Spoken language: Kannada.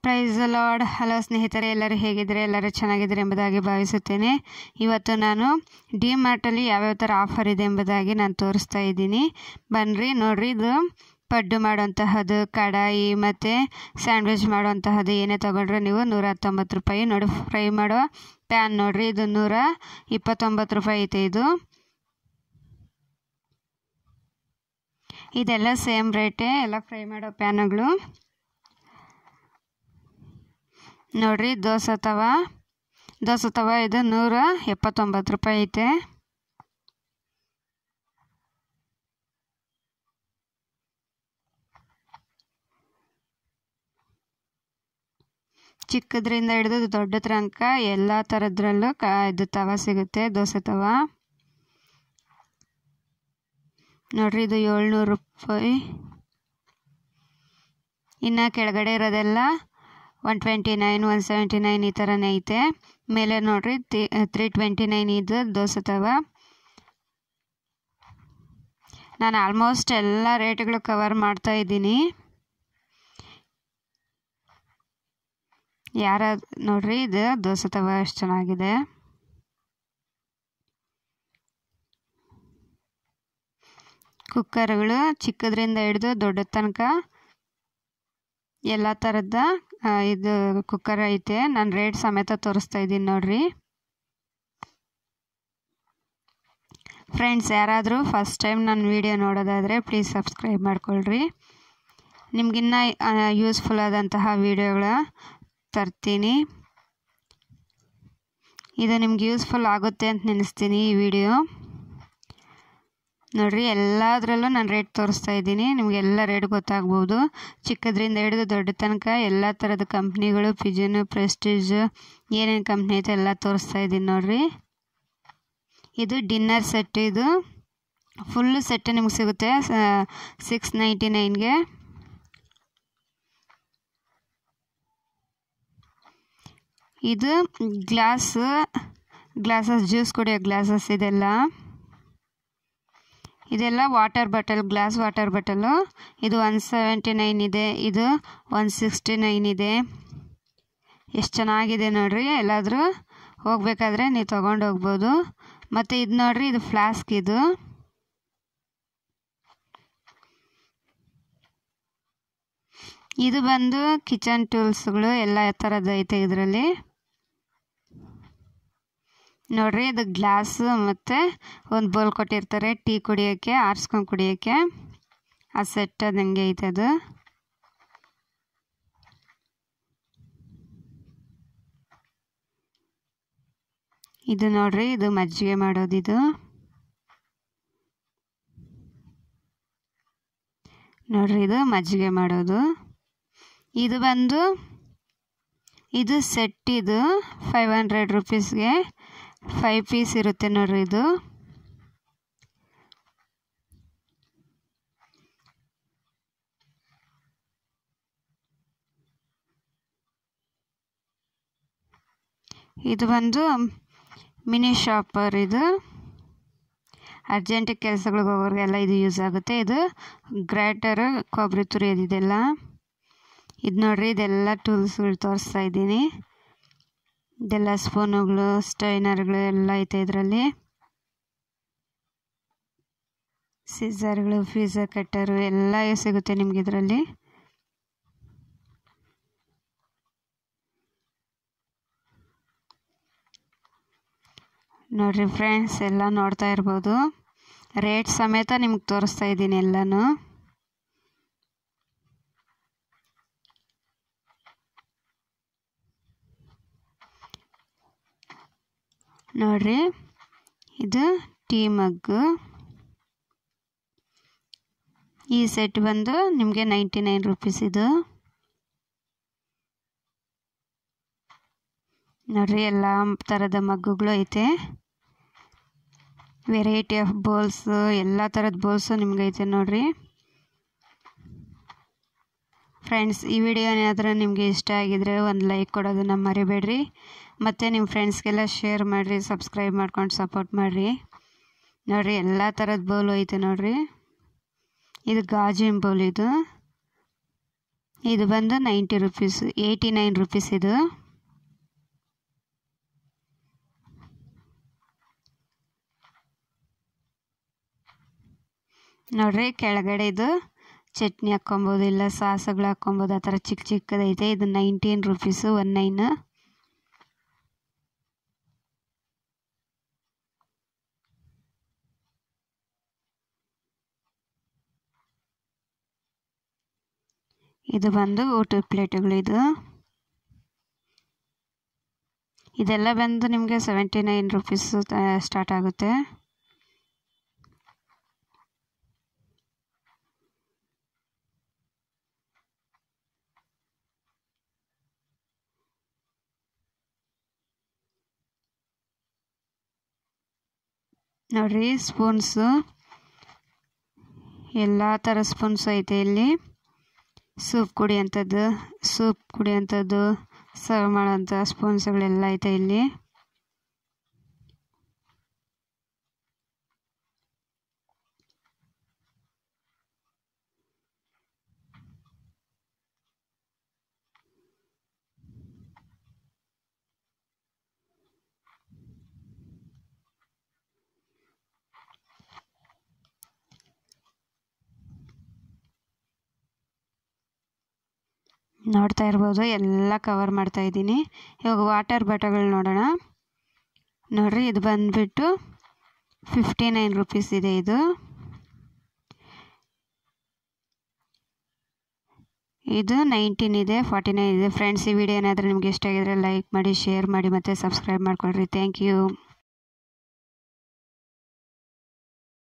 ಪ್ರೈಸ್ ಲಾರ್ಡ್ ಹಲೋ ಸ್ನೇಹಿತರೆ ಎಲ್ಲರೂ ಹೇಗಿದ್ದಾರೆ ಎಲ್ಲರೂ ಚೆನ್ನಾಗಿದ್ದಾರೆ ಎಂಬುದಾಗಿ ಭಾವಿಸುತ್ತೇನೆ ಇವತ್ತು ನಾನು ಡಿ ಮಾರ್ಟಲ್ಲಿ ಯಾವ್ಯಾವ ಥರ ಆಫರ್ ಇದೆ ಎಂಬುದಾಗಿ ನಾನು ತೋರಿಸ್ತಾ ಇದ್ದೀನಿ ಬನ್ನಿರಿ ನೋಡ್ರಿ ಇದು ಪಡ್ಡು ಮಾಡುವಂತಹದ್ದು ಕಡಾಯಿ ಮತ್ತು ಸ್ಯಾಂಡ್ವಿಚ್ ಮಾಡುವಂತಹದ್ದು ಏನೇ ತೊಗೊಂಡ್ರೆ ನೀವು ನೂರ ಹತ್ತೊಂಬತ್ತು ರೂಪಾಯಿ ನೋಡಿ ಫ್ರೈ ಮಾಡೋ ಪ್ಯಾನ್ ನೋಡ್ರಿ ಇದು ನೂರ ಇಪ್ಪತ್ತೊಂಬತ್ತು ರೂಪಾಯಿ ಐತೆ ಇದು ಇದೆಲ್ಲ ಸೇಮ್ ರೇಟೇ ಎಲ್ಲ ಫ್ರೈ ಮಾಡೋ ಪ್ಯಾನುಗಳು ನೋಡ್ರಿ ದೋಸೆ ತವ ದೋಸೆ ತವ ಇದು ನೂರ ಎಪ್ಪತ್ತೊಂಬತ್ತು ರೂಪಾಯಿ ಐತೆ ಚಿಕ್ಕದ್ರಿಂದ ಹಿಡಿದು ದೊಡ್ಡ ತನಕ ಎಲ್ಲ ಥರದ್ರಲ್ಲೂ ಕ ಇದು ತವ ಸಿಗುತ್ತೆ ದೋಸೆ ತವ ನೋಡ್ರಿ ಇದು ಏಳ್ನೂರು ರೂಪಾಯಿ ಇನ್ನು ಕೆಳಗಡೆ ಇರೋದೆಲ್ಲ one twenty nine one seventy nine ಈ ಥರನೇ ಐತೆ ಮೇಲೆ ನೋಡ್ರಿ ತ್ರೀ ತ್ರೀ ಟ್ವೆಂಟಿ ನೈನ್ ಇದು ದೋಸೆ ತವ ನಾನು ಆಲ್ಮೋಸ್ಟ್ ಎಲ್ಲ ರೇಟ್ಗಳು ಕವರ್ ಮಾಡ್ತಾ ಇದ್ದೀನಿ ಯಾರ ನೋಡ್ರಿ ಇದು ದೋಸೆ ತವ ಎಷ್ಟು ಚೆನ್ನಾಗಿದೆ ಕುಕ್ಕರ್ಗಳು ಚಿಕ್ಕದ್ರಿಂದ ಹಿಡಿದು ದೊಡ್ಡ ತನಕ ಎಲ್ಲ ಥರದ ಇದು ಕುಕ್ಕರ್ ಐತೆ ನಾನು ರೇಟ್ ಸಮೇತ ತೋರಿಸ್ತಾ ಇದ್ದೀನಿ ನೋಡ್ರಿ ಫ್ರೆಂಡ್ಸ್ ಯಾರಾದರೂ ಫಸ್ಟ್ ಟೈಮ್ ನನ್ನ ವಿಡಿಯೋ ನೋಡೋದಾದರೆ ಪ್ಲೀಸ್ ಸಬ್ಸ್ಕ್ರೈಬ್ ಮಾಡ್ಕೊಳ್ರಿ ನಿಮಗಿನ್ನ ಯೂಸ್ಫುಲ್ ಆದಂತಹ ವಿಡಿಯೋಗಳ ತರ್ತೀನಿ ಇದು ನಿಮ್ಗೆ ಯೂಸ್ಫುಲ್ ಆಗುತ್ತೆ ಅಂತ ನೆನೆಸ್ತೀನಿ ಈ ವಿಡಿಯೋ ನೋಡ್ರಿ ಎಲ್ಲದರಲ್ಲೂ ನಾನು ರೇಟ್ ತೋರಿಸ್ತಾ ಇದ್ದೀನಿ ನಿಮಗೆಲ್ಲ ರೇಟ್ ಗೊತ್ತಾಗ್ಬೋದು ಚಿಕ್ಕದ್ರಿಂದ ಹಿಡಿದು ದೊಡ್ಡ ತನಕ ಎಲ್ಲ ಥರದ ಕಂಪ್ನಿಗಳು ಪಿಜನು ಪ್ರೆಸ್ಟೀಜ್ ಏನೇನು ಕಂಪ್ನಿ ಐತೆ ಎಲ್ಲ ತೋರಿಸ್ತಾ ಇದ್ದೀನಿ ನೋಡ್ರಿ ಇದು ಡಿನ್ನರ್ ಸೆಟ್ ಇದು ಫುಲ್ಲು ಸೆಟ್ ನಿಮ್ಗೆ ಸಿಗುತ್ತೆ ಸಿಕ್ಸ್ ನೈಂಟಿ ನೈನ್ಗೆ ಇದು ಗ್ಲಾಸ್ ಗ್ಲಾಸಸ್ ಜ್ಯೂಸ್ ಕುಡಿಯೋ ಗ್ಲಾಸಸ್ ಇದೆಲ್ಲ ಇದೆಲ್ಲ water bottle glass water bottle ಇದು ಒನ್ ಸೆವೆಂಟಿ ನೈನ್ ಇದೆ ಇದು ಒನ್ ಸಿಕ್ಸ್ಟಿ ನೈನ್ ಇದೆ ಎಷ್ಟು ಚೆನ್ನಾಗಿದೆ ನೋಡ್ರಿ ಎಲ್ಲಾದರೂ ಹೋಗ್ಬೇಕಾದ್ರೆ ನೀವು ತೊಗೊಂಡು ಹೋಗ್ಬೋದು ಮತ್ತು ಇದು ನೋಡ್ರಿ ಇದು ಫ್ಲಾಸ್ಕ್ ಇದು ಇದು ಬಂದು ಕಿಚನ್ ಟೂಲ್ಸ್ಗಳು ಎಲ್ಲ ಥರದ್ದು ಐತೆ ಇದರಲ್ಲಿ ನೋಡ್ರಿ ಇದು ಗ್ಲಾಸು ಮತ್ತು ಒಂದು ಬೋಲ್ ಕೊಟ್ಟಿರ್ತಾರೆ ಟೀ ಕುಡಿಯೋಕ್ಕೆ ಆರಿಸ್ಕೊಂಡು ಕುಡಿಯೋಕ್ಕೆ ಆ ಸೆಟ್ ಅದು ಹಂಗೆ ಐತೆ ಅದು ಇದು ನೋಡ್ರಿ ಇದು ಮಜ್ಜಿಗೆ ಮಾಡೋದು ಇದು ನೋಡ್ರಿ ಇದು ಮಜ್ಜಿಗೆ ಮಾಡೋದು ಇದು ಬಂದು ಇದು ಸೆಟ್ ಇದು ಫೈವ್ ಹಂಡ್ರೆಡ್ ರುಪೀಸ್ಗೆ ಫೈವ್ ಪೀಸ್ ಇರುತ್ತೆ ನೋಡ್ರಿ ಇದು ಇದು ಬಂದು ಮಿನಿ ಶಾಪರ್ ಇದು ಅರ್ಜೆಂಟ್ ಕೆಲಸಗಳಿಗೆ ಹೋಗೋರಿಗೆಲ್ಲ ಇದು ಯೂಸ್ ಆಗುತ್ತೆ ಇದು ಗ್ರ್ಯಾಟರ್ ಕೊಬ್ಬರಿ ತುರಿಯೋದು ಇದೆಲ್ಲ ಇದು ನೋಡ್ರಿ ಇದೆಲ್ಲ ಟೂಲ್ಸ್ಗಳು ತೋರಿಸ್ತಾ ಇದ್ದೀನಿ ಇದೆಲ್ಲ ಸ್ಪೂನುಗಳು ಸ್ಟೈನರ್ಗಳು ಎಲ್ಲ ಐತೆ ಇದರಲ್ಲಿ ಸಿಸರ್ಗಳು ಫೀಸರ್ ಕಟ್ಟರು ಎಲ್ಲ ಸಿಗುತ್ತೆ ನಿಮ್ಗೆ ಇದರಲ್ಲಿ ನೋಡ್ರಿ ಫ್ರೆಂಡ್ಸ್ ಎಲ್ಲ ನೋಡ್ತಾ ಇರ್ಬೋದು ರೇಟ್ ಸಮೇತ ನಿಮ್ಗೆ ತೋರಿಸ್ತಾ ಇದ್ದೀನಿ ಎಲ್ಲನೂ ನೋಡ್ರಿ ಇದು ಟೀ ಮಗ್ಗು ಈ ಸೆಟ್ ಬಂದು ನಿಮಗೆ ನೈಂಟಿ ನೈನ್ ರುಪೀಸ್ ಇದು ನೋಡ್ರಿ ಎಲ್ಲ ಥರದ ಮಗ್ಗುಗಳು ಐತೆ ವೆರೈಟಿ ಆಫ್ ಬೋಲ್ಸು ಎಲ್ಲ ಥರದ ಬೋಲ್ಸು ನಿಮ್ಗೆ ಐತೆ ನೋಡ್ರಿ ಫ್ರೆಂಡ್ಸ್ ಈ ವಿಡಿಯೋ ಏನಾದರೂ ನಿಮಗೆ ಇಷ್ಟ ಆಗಿದರೆ ಒಂದು ಲೈಕ್ ಕೊಡೋದನ್ನು ಮರಿಬೇಡ್ರಿ ಮತ್ತು ನಿಮ್ಮ ಫ್ರೆಂಡ್ಸ್ಗೆಲ್ಲ ಶೇರ್ ಮಾಡಿರಿ ಸಬ್ಸ್ಕ್ರೈಬ್ ಮಾಡ್ಕೊಂಡು ಸಪೋರ್ಟ್ ಮಾಡಿರಿ ನೋಡಿರಿ ಎಲ್ಲ ಥರದ ಬೌಲು ಐತೆ ನೋಡಿರಿ ಇದು ಗಾಜಿನ ಬೌಲ್ ಇದು ಇದು ಬಂದು ninety rupees eighty nine rupees ಇದು ನೋಡ್ರಿ ಕೆಳಗಡೆ ಇದು ಚಟ್ನಿ ಹಾಕ್ಕೊಬೋದು ಇಲ್ಲ ಸಾಸುಗಳು ಹಾಕ್ಕೊಬೋದು ಆ ಥರ ಚಿಕ್ಕ ಚಿಕ್ಕದೈತೆ ಇದು ನೈನ್ಟೀನ್ ರುಪೀಸು ಒನ್ ನೈನ್ ಇದು ಬಂದು ಊಟದ ಪ್ಲೇಟುಗಳು ಇದು ಇದೆಲ್ಲ ಬಂದು ನಿಮಗೆ ಸೆವೆಂಟಿ ನೈನ್ ರುಪೀಸು ಸ್ಟಾರ್ಟ್ ಆಗುತ್ತೆ ನೋಡ್ರಿ ಸ್ಪೂನ್ಸು ಎಲ್ಲ ಥರ ಸ್ಪೂನ್ಸ್ ಐತೆ ಇಲ್ಲಿ ಸೂಪ್ ಕುಡಿಯೋಂಥದ್ದು ಸೂಪ್ ಕುಡಿಯೋಂಥದ್ದು ಸರ್ವ್ ಮಾಡೋಂಥ ಸ್ಪೂನ್ಸ್ಗಳೆಲ್ಲ ಐತೆ ಇಲ್ಲಿ ನೋಡ್ತಾ ಇರ್ಬೋದು ಎಲ್ಲ ಕವರ್ ಮಾಡ್ತಾ ಇದ್ದೀನಿ ಇವಾಗ ವಾಟರ್ ಬಾಟಲ್ಗಳು ನೋಡೋಣ ನೋಡ್ರಿ ಇದು ಬಂದುಬಿಟ್ಟು ಫಿಫ್ಟಿ ನೈನ್ ರುಪೀಸ್ ಇದೆ ಇದು ಇದು ನೈನ್ಟೀನ್ ಇದೆ ಫಾರ್ಟಿ ನೈನ್ ಇದೆ ಫ್ರೆಂಡ್ಸ್ ಈ ವಿಡಿಯೋ ಏನಾದರೂ ನಿಮ್ಗೆ ಇಷ್ಟ ಆಗಿದ್ರೆ ಲೈಕ್ ಮಾಡಿ ಶೇರ್ ಮಾಡಿ ಮತ್ತು ಸಬ್ಸ್ಕ್ರೈಬ್ ಮಾಡ್ಕೊಳ್ರಿ ಥ್ಯಾಂಕ್ ಯು